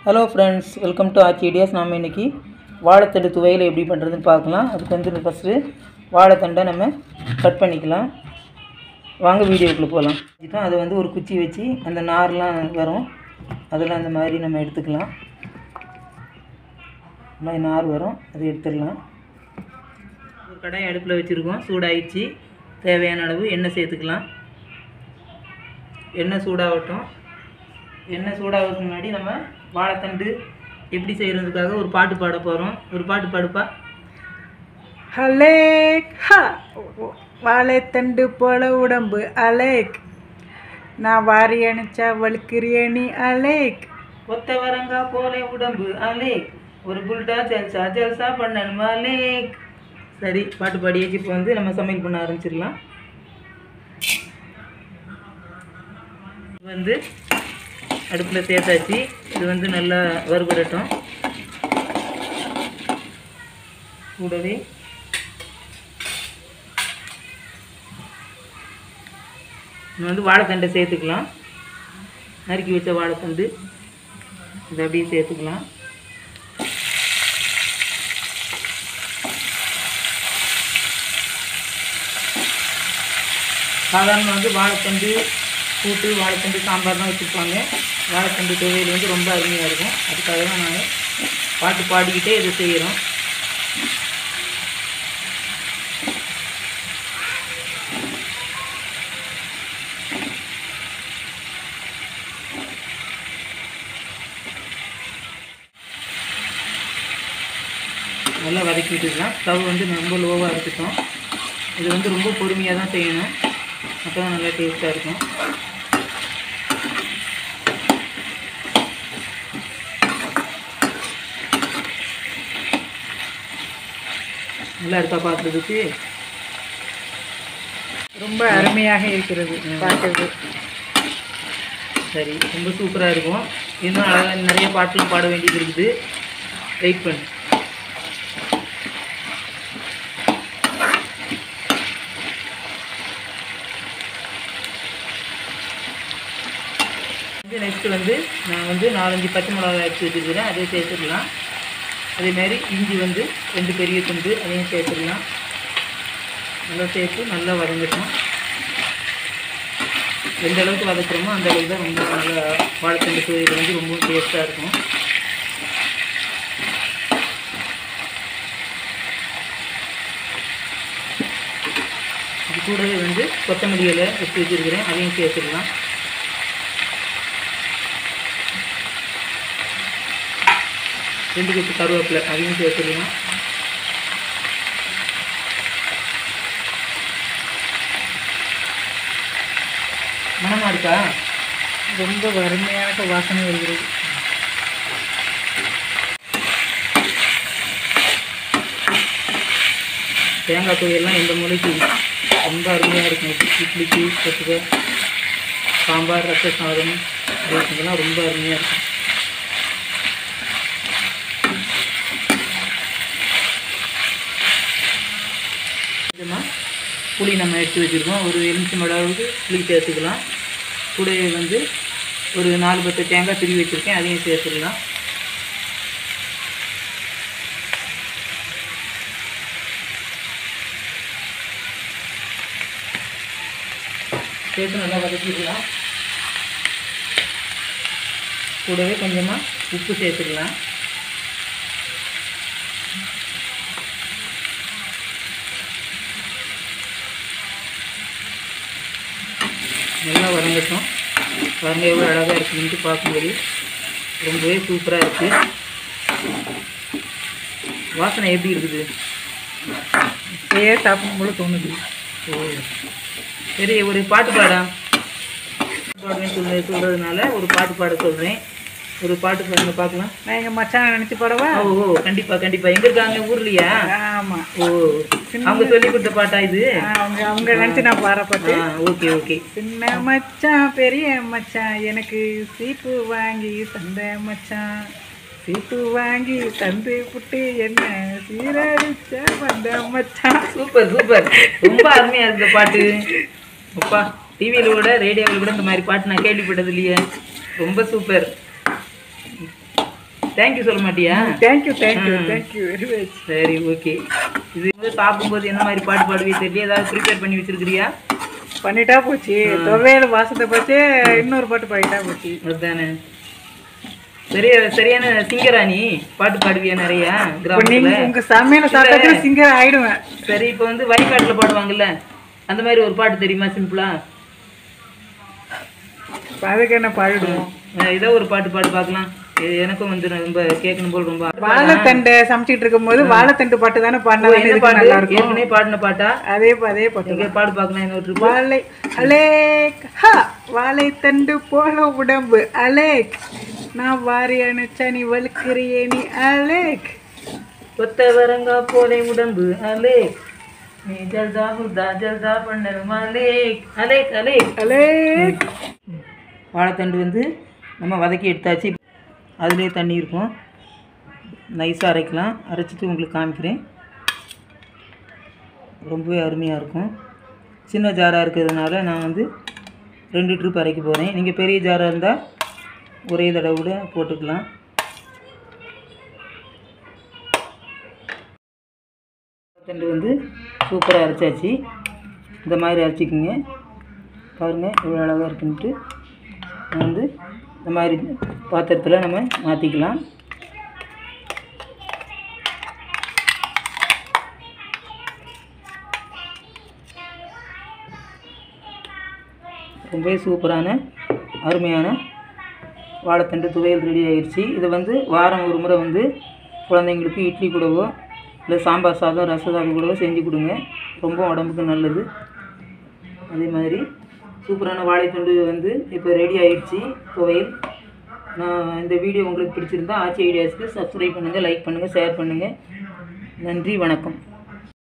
hello friends welcome to Aachi ideas நாம் இன்றைக்கி வாழைத்தண்டு துவையல் எப்படி பண்ணுறதுன்னு பார்க்கலாம் அதுக்கு வந்து ஃபஸ்ட்டு வாழைத்தண்டை நம்ம கட் பண்ணிக்கலாம் வாங்க வீடியோக்குள்ளே போகலாம் இப்போ அதை வந்து ஒரு குச்சி வச்சு அந்த நார்லாம் வரும் அதெல்லாம் அந்த மாதிரி நம்ம எடுத்துக்கலாம் இந்த மாதிரி நார் வரும் அதை எடுத்துடலாம் ஒரு கடாய் அடுப்பில் வச்சுருக்கோம் சூடாயிடுச்சு தேவையான அளவு எண்ணெய் சேர்த்துக்கலாம் எண்ணெய் சூடாகட்டும் எண்ணெய் சூடாகிறதுக்கு முன்னாடி நம்ம வாழைத்தண்டு எப்படி செய்கிறதுக்காக ஒரு பாட்டு பாட போகிறோம் ஒரு பாட்டு பாடுப்பா அலேக் ஹா வாழைத்தண்டு போல உடம்பு அலேக் நான் வாரி அணைச்சா வழுக்கிறியணி அலேக் ஒத்த வரங்கா போல உடம்பு அலேக் ஒரு புல்டா ஜல்சா ஜல்சா பண்ணணுமா அலேக் சரி பாட்டு பாடியாச்சு இப்போ வந்து நம்ம சமையல் பண்ண ஆரம்பிச்சிடலாம் இது வந்து அடுப்பில் சேர்த்தாச்சு இது வந்து நல்லா வறுபடட்டும் கூடவே நம்ம வந்து வாழைத்தண்டை சேர்த்துக்கலாம் நறுக்கி வச்ச வாழைத்தண்டு இதை அப்படியே சேர்த்துக்கலாம் சாதாரண வந்து வாழைத்தண்டு கூட்டு வாழைத்தண்டு சாம்பார் தான் வச்சுருப்பாங்க வாழைத்தண்டு துவையல் வந்து ரொம்ப அருமையாக இருக்கும் அதுக்காக தான் நாங்கள் பாட்டு பாடிக்கிட்டே இதை செய்கிறோம் நல்லா வதக்கிட்டுக்கலாம் ஸ்டவ் வந்து ரொம்ப லோவாக இருக்கட்டும் இது வந்து ரொம்ப பொறுமையாக தான் செய்யணும் அப்போ தான் நல்லா டேஸ்ட்டாக இருக்கும் நல்லா இருக்கா பார்க்குறதுக்கு ரொம்ப அருமையாக இருக்கிறது பார்க்கறது சரி ரொம்ப சூப்பராக இருக்கும் இன்னும் அழகாக நிறைய பாட்டுலாம் பாட வேண்டியது இருக்குது வெயிட் பண்ணு இது நெக்ஸ்ட்டு வந்து நான் வந்து நாலஞ்சு பச்சை மிளகாய் எடுத்து வச்சுருக்கிறேன் அதை சேர்த்துக்கலாம் அதேமாதிரி இஞ்சி வந்து ரெண்டு பெரிய துண்டு அதையும் சேர்த்துக்கலாம் நல்லா சேர்த்து நல்லா வதங்கட்டும் எந்த அளவுக்கு வதக்குறோமோ அந்த அளவுக்கு தான் ரொம்ப நல்லா வாழைத்தண்டு துவையல் வந்து ரொம்ப டேஸ்ட்டாக இருக்கும் இது கூடவே வந்து கொத்தமல்லி இலை எடுத்து வச்சுருக்கிறேன் அதையும் சேர்த்துக்கலாம் ரெண்டு கப்பு கருவேப்பிலை அதையும் சேர்த்துக்கலாம் மனமாக இருக்கா ரொம்ப அருமையான வாசனை வருகிறது தேங்காய் துவையெல்லாம் எந்த மூலைக்கு ரொம்ப அருமையாக இருக்கும் இட்லிக்கு தொட்டுக்க சாம்பார் ரத்த சாதம் இதெல்லாம் ரொம்ப அருமையாக இருக்கும் கொஞ்சமாக புளி நம்ம எடுத்து வச்சுருக்கோம் ஒரு எலுமிச்சம் அளவுக்கு புளி சேர்த்துக்கலாம் கூடவே வந்து ஒரு நாலு பத்து தேங்காய் திருவி வச்சுருக்கேன் அதையும் சேர்த்துக்கலாம் சேர்த்து நல்லா வதக்கிக்கலாம் கூடவே கொஞ்சமாக உப்பு சேர்த்துக்கலாம் நல்லா வதங்கட்டும் பாருங்க எவ்வளோ அழகாக இருக்குதுன்ட்டு பார்க்கும்போது ரொம்பவே சூப்பராக இருக்குது வாசனை எப்படி இருக்குது இப்பயே சாப்பிடும் போல தோணுது ஓ சரி ஒரு பாட்டு பாடா பாடுவேன் சொல்ல சொல்கிறதுனால ஒரு பாட்டு பாட சொல்கிறேன் ஒரு பாட்டு பாருங்க பார்க்கலாம் நான் எங்கள் மச்சான் நினச்சி போடவா ஓ ஓ கண்டிப்பாக கண்டிப்பாக எங்கே இருக்காங்க ஊர்லையா ஆமாம் ஓ அவங்க சொல்லி கொடுத்த பாட்டா இது அவங்க அவங்க நினச்சி நான் பாடப்பட்டு ஆ ஓகே ஓகே சின்ன மச்சான் பெரிய மச்சான் எனக்கு சீப்பு வாங்கி தந்த மச்சான் சீப்பு வாங்கி தந்து புட்டு என்ன சீரடிச்ச வந்த மச்சான் சூப்பர் சூப்பர் ரொம்ப அருமையாக இருக்கு இந்த பாட்டு அப்பா டிவியில் கூட ரேடியோவில் கூட இந்த மாதிரி பாட்டு நான் கேள்விப்பட்டது இல்லையே ரொம்ப சூப்பர் தேங்க்யூ சொல்ல மாட்டியா thank you thank you thank you very much சரி ஓகே இது வந்து சாப்பிடும்போது என்ன மாதிரி பாட்டு பாடுவே தெரியல ஏதாவது ப்ரிப்பேர் பண்ணி வச்சிருக்கிறியா பண்ணிட்டா போச்சு துவையல் வாசத்தை பார்த்து இன்னொரு பாட்டு பாடிட்டா போச்சு அதுதானே சரியா சரியான சிங்கரா நீ பாட்டு பாடுவியா நிறைய இப்போ நீங்க கிராமத்துல உங்க சமையல சாப்பிட்டா சிங்கர் ஆயிடுவேன் சரி இப்போ வந்து வழிபாட்டில் பாடுவாங்கல்ல அந்த மாதிரி ஒரு பாட்டு தெரியுமா சிம்பிளா இப்ப அதுக்கு என்ன பாடிடுவோம் ஏதோ ஒரு பாட்டு பாடு பார்க்கலாம் இது எனக்கும் வந்து ரொம்ப கேட்கணும் போல் ரொம்ப வாழைத்தண்டை சமைச்சிட்டு இருக்கும்போது வாழைத்தண்டு பாட்டு தானே பாடினா என்ன இதுக்கு பாட்டு நல்லா இருக்கும் ஏற்கனவே பாடின பாட்டா அதே பா- அதே பாட்டு எங்க பாடு பார்க்கலாம் என்ன ஒரு வாழை அலேக் ஹா வாழைத்தண்டு போல உடம்பு அலேக் நான் வாரி அணைச்சா நீ வலுக்கிறியே நீ அலேக் கொத்த வரங்கா போலே உடம்பு அலேக் நீ ஜல்தா ஹுதா ஜல்தா பண்ணணுமா அலேக் அலேக் அலேக் அலேக் வாழைத்தண்டு வந்து நம்ம வதக்கி எடுத்தாச்சு அதுலேயே தண்ணி இருக்கும் நைஸாக அரைக்கலாம் அரைச்சிட்டு உங்களுக்கு காமிக்கிறேன் ரொம்பவே அருமையாக இருக்கும் சின்ன ஜாராக இருக்கிறதுனால நான் வந்து ரெண்டு ட்ரிப் அரைக்க போகிறேன் நீங்கள் பெரிய ஜாராக இருந்தால் ஒரே தடவை கூட போட்டுக்கலாம் தண்டு வந்து சூப்பராக அரைச்சாச்சு இந்த மாதிரி அரைச்சிக்கோங்க பாருங்கள் இவ்வளோ அழகாக இருக்குன்ட்டு வந்து இந்த மாதிரி பாத்திரத்தில் நம்ம மாற்றிக்கலாம் ரொம்பவே சூப்பரான அருமையான வாழைத்தண்டு துவையல் ரெடி ஆயிடுச்சு இதை வந்து வாரம் ஒரு முறை வந்து குழந்தைங்களுக்கு இட்லி கூடவோ இல்லை சாம்பார் சாதம் ரச சாதம் கூடவோ செஞ்சு கொடுங்க ரொம்ப உடம்புக்கு நல்லது அதே மாதிரி சூப்பரான வாழைத்தண்டு வந்து இப்போ ரெடி ஆயிடுச்சு துவையல் நான் இந்த வீடியோ உங்களுக்கு பிடிச்சிருந்தா ஆச்சி ஐடியாஸ்க்கு சப்ஸ்கிரைப் பண்ணுங்கள் லைக் பண்ணுங்கள் ஷேர் பண்ணுங்கள் நன்றி வணக்கம்